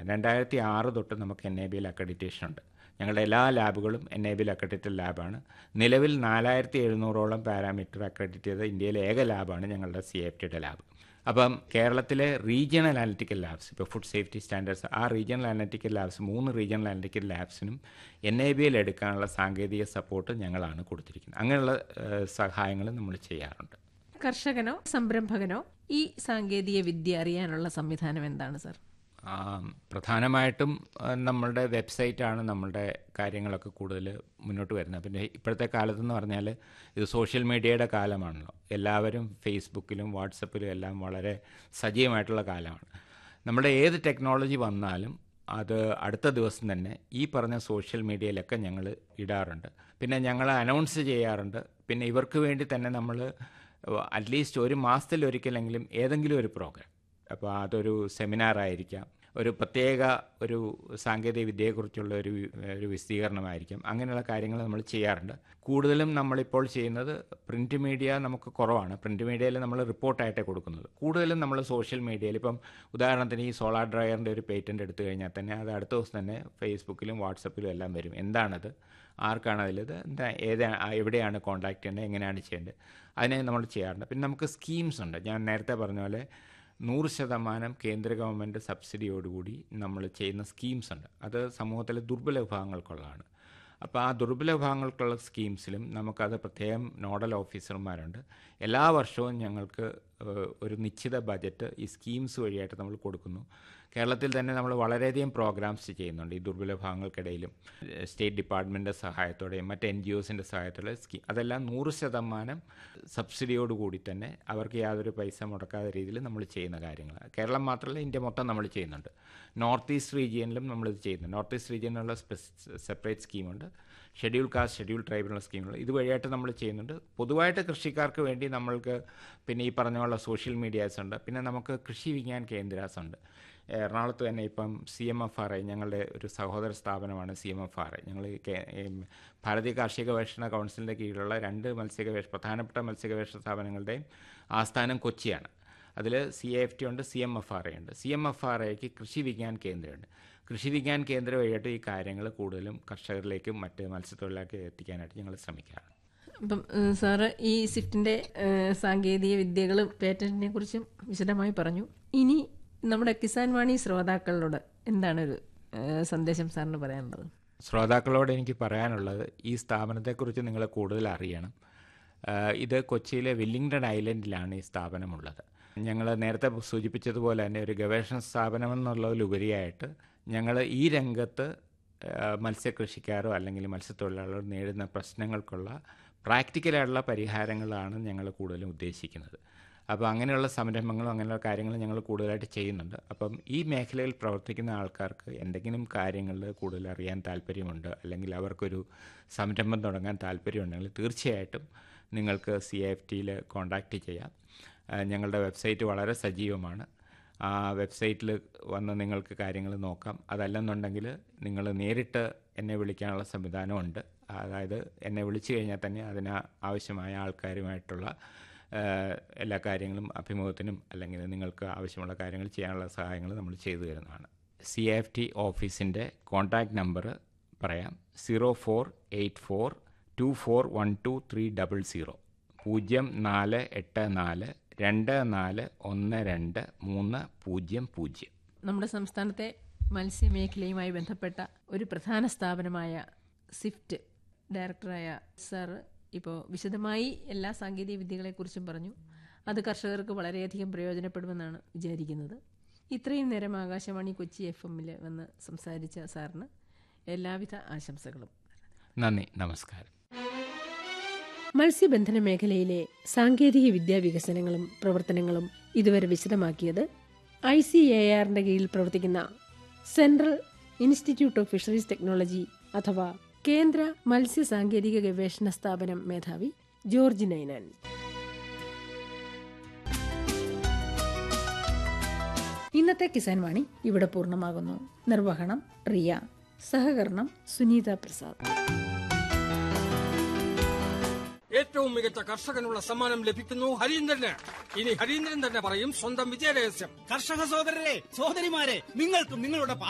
ലാബാണ് രണ്ടായിരത്തി ആറ് തൊട്ട് നമുക്ക് എൻ എ ബിയിൽ അക്രഡിറ്റേഷൻ ഉണ്ട് ഞങ്ങളുടെ എല്ലാ ലാബുകളും എൻ എ ബിയിൽ അക്രഡിറ്റഡ് ലാബാണ് നിലവിൽ നാലായിരത്തി എഴുന്നൂറോളം പാരാമീറ്റർ അക്രഡിറ്റ് ചെയ്ത ഇന്ത്യയിലെ ഏക ലാബാണ് ഞങ്ങളുടെ സി എഫ് ടിയുടെ ലാബ് അപ്പം കേരളത്തിലെ റീജിയണൽ അനലിറ്റിക്കൽ ലാബ്സ് ഇപ്പോൾ ഫുഡ് സേഫ്റ്റി സ്റ്റാൻഡേർഡ്സ് ആ റീജിയണൽ അനലിറ്റിക്കൽ ലാബ്സ് മൂന്ന് റീജിയണൽ അനലിറ്റിക്കൽ ലാബ്സിനും എൻ എ ബിയിൽ എടുക്കാനുള്ള സാങ്കേതിക സപ്പോർട്ട് ഞങ്ങളാണ് കൊടുത്തിരിക്കുന്നത് അങ്ങനെയുള്ള സഹായങ്ങൾ നമ്മൾ ചെയ്യാറുണ്ട് കർഷകനോ സംരംഭകനോ ഈ സാങ്കേതിക വിദ്യ അറിയാനുള്ള സംവിധാനം എന്താണ് സർ ആ, പ്രധാനമായിട്ടും ആ, നമ്മളുടെ വെബ്സൈറ്റാണ് നമ്മളുടെ കാര്യങ്ങളൊക്കെ കൂടുതൽ മുന്നോട്ട് വരുന്നത് പിന്നെ ഇപ്പോഴത്തെ കാലത്തെന്ന് പറഞ്ഞാൽ ഇത് സോഷ്യൽ മീഡിയയുടെ കാലമാണല്ലോ എല്ലാവരും ഫേസ്ബുക്കിലും വാട്സപ്പിലും എല്ലാം വളരെ സജീവമായിട്ടുള്ള കാലമാണ് നമ്മുടെ ഏത് ടെക്നോളജി വന്നാലും അത് അടുത്ത ദിവസം തന്നെ ഈ പറഞ്ഞ സോഷ്യൽ മീഡിയയിലൊക്കെ ഞങ്ങൾ ഇടാറുണ്ട് പിന്നെ ഞങ്ങൾ അനൗൺസ് ചെയ്യാറുണ്ട് പിന്നെ ഇവർക്ക് വേണ്ടി തന്നെ നമ്മൾ അറ്റ്ലീസ്റ്റ് ഒരു മാസത്തിലൊരിക്കലെങ്കിലും ഏതെങ്കിലും ഒരു പ്രോഗ്രാം അപ്പോൾ അതൊരു സെമിനാർ ആയിരിക്കാം ഒരു പ്രത്യേക ഒരു സാങ്കേതിക വിദ്യയെക്കുറിച്ചുള്ള ഒരു വി- ഒരു വിശദീകരണമായിരിക്കും അങ്ങനെയുള്ള കാര്യങ്ങൾ നമ്മൾ ചെയ്യാറുണ്ട് കൂടുതലും നമ്മളിപ്പോൾ ചെയ്യുന്നത് പ്രിൻറ്റ് മീഡിയ നമുക്ക് കുറവാണ് പ്രിൻറ്റ് മീഡിയയിൽ നമ്മൾ റിപ്പോർട്ടായിട്ടേ കൊടുക്കുന്നത് കൂടുതലും നമ്മൾ സോഷ്യൽ മീഡിയയിൽ ഇപ്പം ഉദാഹരണത്തിന് ഈ സോളാർ ഡ്രയറിൻ്റെ ഒരു പേറ്റൻറ്റ് എടുത്തു കഴിഞ്ഞാൽ തന്നെ അത് അടുത്ത ദിവസം തന്നെ ഫേസ്ബുക്കിലും വാട്സപ്പിലും എല്ലാം വരും എന്താണത് ആർക്കാണ് അതിലത് എന്താ ഏത് എവിടെയാണ് കോൺടാക്ട് ചെയ്യേണ്ടത് എങ്ങനെയാണ് ചെയ്യേണ്ടത് അതിനെ നമ്മൾ ചെയ്യാറുണ്ട് പിന്നെ നമുക്ക് സ്കീംസ് ഉണ്ട് ഞാൻ നേരത്തെ പറഞ്ഞ പോലെ നൂറ് ശതമാനം കേന്ദ്ര ഗവൺമെൻറ് സബ്സിഡിയോടുകൂടി നമ്മൾ ചെയ്യുന്ന സ്കീംസ് ഉണ്ട് അത് സമൂഹത്തിലെ ദുർബല വിഭാഗങ്ങൾക്കുള്ളതാണ് അപ്പോൾ ആ ദുർബല വിഭാഗങ്ങൾക്കുള്ള സ്കീംസിലും നമുക്കത് പ്രത്യേകം നോഡൽ ഓഫീസർമാരുണ്ട് എല്ലാ വർഷവും ഞങ്ങൾക്ക് ഏഹ്, ഒരു നിശ്ചിത ബജറ്റ് ഈ സ്കീംസ് വഴിയായിട്ട് നമ്മൾ കൊടുക്കുന്നു കേരളത്തിൽ തന്നെ നമ്മൾ വളരെയധികം പ്രോഗ്രാംസ് ചെയ്യുന്നുണ്ട് ഈ ദുർബല വിഭാഗങ്ങൾക്കിടയിലും ഏഹ്, സ്റ്റേറ്റ് ഡിപ്പാർട്ട്മെൻറ്റിൻ്റെ സഹായത്തോടെയും മറ്റ് എൻ ജി ഒസിൻ്റെ സഹായത്തോടെ സ്കീം അതെല്ലാം നൂറ് ശതമാനം സബ്സിഡിയോട് കൂടി തന്നെ അവർക്ക് യാതൊരു പൈസ മുടക്കാത്ത രീതിയിൽ നമ്മൾ ചെയ്യുന്ന കാര്യങ്ങൾ കേരളം മാത്രമല്ല ഇന്ത്യ മൊത്തം നമ്മൾ ചെയ്യുന്നുണ്ട് നോർത്ത് ഈസ്റ്റ് റീജിയനിലും നമ്മളിത് ചെയ്യുന്നുണ്ട് നോർത്ത് ഈസ്റ്റ് റീജിയനിലുള്ള സെപ്പറേറ്റ് സ്കീമുണ്ട് ഷെഡ്യൂൾ കാസ്റ്റ് ഷെഡ്യൂൾ ട്രൈബിനുള്ള സ്കീമുകൾ ഇതുവഴിയായിട്ട് നമ്മൾ ചെയ്യുന്നുണ്ട് പൊതുവായിട്ട് കൃഷിക്കാർക്ക് വേണ്ടി നമ്മൾക്ക് പിന്നെ ഈ പറഞ്ഞ പോലെ സോഷ്യൽ മീഡിയാസ് ഉണ്ട് പിന്നെ നമുക്ക് കൃഷി വിജ്ഞാൻ കേന്ദ്രാസ് ഉണ്ട് എറണാകുളത്ത് തന്നെ ഇപ്പം C M F R I ഞങ്ങളുടെ ഒരു സഹോദര സ്ഥാപനമാണ് C M F R I ഞങ്ങൾ ഈ കേ- ഈ ഭാരതീയ കാർഷിക ഗവേഷണ കൗൺസിലിൻ്റെ കീഴിലുള്ള രണ്ട് മത്സ്യഗവേഷ പ്രധാനപ്പെട്ട മത്സ്യഗവേഷണ സ്ഥാപനങ്ങളുടെയും ആസ്ഥാനം കൊച്ചിയാണ് അതിൽ സി എഫ് ടി ഉണ്ട് C M F R I ഉണ്ട് സി എം എഫ് ആർ ഐക്ക് കൃഷി വിജ്ഞാൻ കേന്ദ്രമുണ്ട് കൃഷി വിജ്ഞാൻ കേന്ദ്രം വഴിയായിട്ട് ഈ കാര്യങ്ങൾ കൂടുതലും കർഷകരിലേക്കും മറ്റ് മത്സ്യത്തൊഴിലാളിക്ക് എത്തിക്കാനായിട്ട് ഞങ്ങൾ ശ്രമിക്കാറുണ്ട് അപ്പം ഏഹ്, സാറ് ഈ സ്വിഫ്റ്റിന്റെ ഏഹ്, സാങ്കേതിക വിദ്യകളും പേറ്റന്റിനെ കുറിച്ചും വിശദമായി പറഞ്ഞു ഇനി നമ്മുടെ കിസാൻ വാണി ശ്രോതാക്കളോട് എന്താണ് ഒരു ഏഹ്, സന്ദേശം സാറിന് പറയാനുള്ളത് ശ്രോതാക്കളോട് എനിക്ക് പറയാനുള്ളത് ഈ സ്ഥാപനത്തെക്കുറിച്ച് നിങ്ങൾ കൂടുതൽ അറിയണം ആഹ് ഇത് കൊച്ചിയിലെ വില്ലിംഗ്ടൺ ഐലൻഡിലാണ് ഈ സ്ഥാപനമുള്ളത് ഞങ്ങൾ നേരത്തെ സൂചിപ്പിച്ചതുപോലെ തന്നെ ഒരു ഗവേഷണ സ്ഥാപനം എന്നുള്ളതിലുപരിയായിട്ട് ഞങ്ങൾ ഈ രംഗത്ത് ആഹ് മത്സ്യകൃഷിക്കാരോ അല്ലെങ്കിൽ മത്സ്യത്തൊഴിലാളികളോ നേരിടുന്ന പ്രശ്നങ്ങൾക്കുള്ള പ്രാക്ടിക്കലായിട്ടുള്ള പരിഹാരങ്ങളാണ് ഞങ്ങൾ കൂടുതലും ഉദ്ദേശിക്കുന്നത് അപ്പോൾ അങ്ങനെയുള്ള സംരംഭങ്ങളും അങ്ങനെയുള്ള കാര്യങ്ങളും ഞങ്ങൾ കൂടുതലായിട്ട് ചെയ്യുന്നുണ്ട് അപ്പം ഈ മേഖലയിൽ പ്രവർത്തിക്കുന്ന ആൾക്കാർക്ക് എന്തെങ്കിലും കാര്യങ്ങളിൽ കൂടുതൽ അറിയാൻ താല്പര്യമുണ്ട് അല്ലെങ്കിൽ അവർക്കൊരു സംരംഭം തുടങ്ങാൻ താല്പര്യമുണ്ടെങ്കിൽ തീർച്ചയായിട്ടും നിങ്ങൾക്ക് സി എഫ് ടിയിൽ കോൺടാക്റ്റ് ചെയ്യാം ആ, ഞങ്ങളുടെ വെബ്സൈറ്റ് വളരെ സജീവമാണ് ആ വെബ്സൈറ്റിൽ വന്ന് നിങ്ങൾക്ക് കാര്യങ്ങൾ നോക്കാം അതല്ലെന്നുണ്ടെങ്കിൽ നിങ്ങൾ നേരിട്ട് എന്നെ വിളിക്കാനുള്ള സംവിധാനമുണ്ട് അതായത് എന്നെ വിളിച്ചു കഴിഞ്ഞാൽ തന്നെ അതിന് ആവശ്യമായ ആൾക്കാരുമായിട്ടുള്ള ഏഹ്, എല്ലാ കാര്യങ്ങളും അഭിമുഖത്തിനും അല്ലെങ്കിൽ നിങ്ങൾക്ക് ആവശ്യമുള്ള കാര്യങ്ങൾ ചെയ്യാനുള്ള സഹായങ്ങൾ നമ്മൾ ചെയ്തു തരുന്നതാണ് സി എഫ് ടി ഓഫീസിൻ്റെ കോൺടാക്റ്റ് നമ്പർ പറയാം zero four eight four two four one two three double zero പൂജ്യം നാല് എട്ട് നാല് രണ്ട് നാല് ഒന്ന് രണ്ട് മൂന്ന് പൂജ്യം പൂജ്യം നമ്മുടെ സംസ്ഥാനത്തെ മത്സ്യമേഖലയുമായി ബന്ധപ്പെട്ട ഒരു പ്രധാന സ്ഥാപനമായ സിഫ്റ്റ് ഡയറക്ടറായ സാറ് ഇപ്പോൾ വിശദമായി എല്ലാ സാങ്കേതിക വിദ്യകളെക്കുറിച്ചും പറഞ്ഞു അത് കർഷകർക്ക് വളരെയധികം പ്രയോജനപ്പെടുമെന്നാണ് വിചാരിക്കുന്നത് ഇത്രയും നേരം ആകാശവാണി കൊച്ചി എഫ് എമ്മിൽ വന്ന് സംസാരിച്ച സാറിന് എല്ലാവിധ ആശംസകളും നന്ദി നമസ്കാരം മത്സ്യബന്ധന മേഖലയിലെ സാങ്കേതിക വിദ്യാ വികസനങ്ങളും പ്രവർത്തനങ്ങളും ഇതുവരെ വിശദമാക്കിയത് ഐ സി എ ആറിന്റെ കീഴിൽ പ്രവർത്തിക്കുന്ന Central Institute of Fisheries Technology അഥവാ കേന്ദ്ര മത്സ്യ സാങ്കേതിക ഗവേഷണ സ്ഥാപനം മേധാവി ജോർജ് നൈനാൻ ഇന്നത്തെ കിസാൻ വാണി ഇവിടെ പൂർണ്ണമാകുന്നു നിർവഹണം റിയ സഹകരണം സുനീത പ്രസാദ് ഏറ്റവും മികച്ച കർഷകനുള്ള സമ്മാനം ലഭിക്കുന്നു ഹരീന്ദ്രന് ഇനി ഹരീന്ദ്രൻ തന്നെ പറയും സ്വന്തം വിജയരഹസ്യം കർഷക സഹോദരരെ സഹോദരിമാരെ നിങ്ങൾക്കും നിങ്ങളുടെ